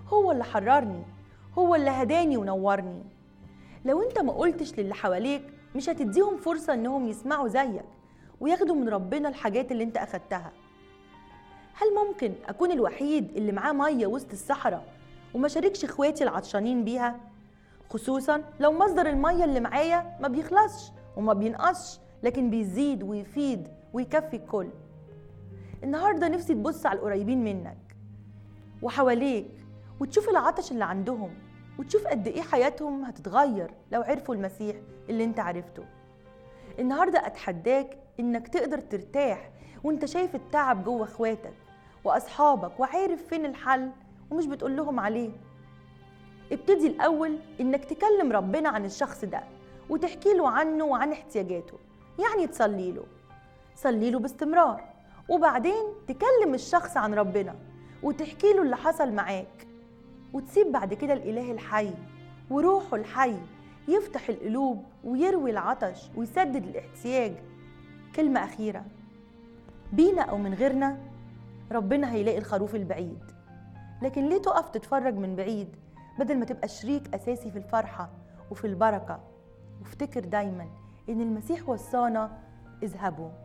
هو اللي حررني هو اللي هداني ونورني لو انت ما قلتش للي حواليك مش هتديهم فرصة انهم يسمعوا زيك وياخدوا من ربنا الحاجات اللي انت اخدتها هل ممكن اكون الوحيد اللي معاه مية وسط الصحراء وما شاركش اخواتي العطشانين بيها خصوصا لو مصدر المية اللي معايا ما بيخلصش وما بينقصش لكن بيزيد ويفيد ويكفي الكل النهارده نفسي تبص على القريبين منك وحواليك وتشوف العطش اللي عندهم وتشوف قد ايه حياتهم هتتغير لو عرفوا المسيح اللي انت عرفته النهارده اتحداك انك تقدر ترتاح وانت شايف التعب جوه اخواتك واصحابك وعارف فين الحل ومش بتقول لهم عليه ابتدي الاول انك تكلم ربنا عن الشخص ده وتحكي له عنه وعن احتياجاته يعني تصلي له صلي له باستمرار وبعدين تكلم الشخص عن ربنا وتحكي له اللي حصل معاك وتسيب بعد كده الإله الحي وروحه الحي يفتح القلوب ويروي العطش ويسدد الاحتياج كلمة أخيرة بينا أو من غيرنا ربنا هيلاقي الخروف البعيد لكن ليه تقف تتفرج من بعيد بدل ما تبقى شريك أساسي في الفرحة وفي البركة وافتكر دايما إن المسيح وصانا اذهبوا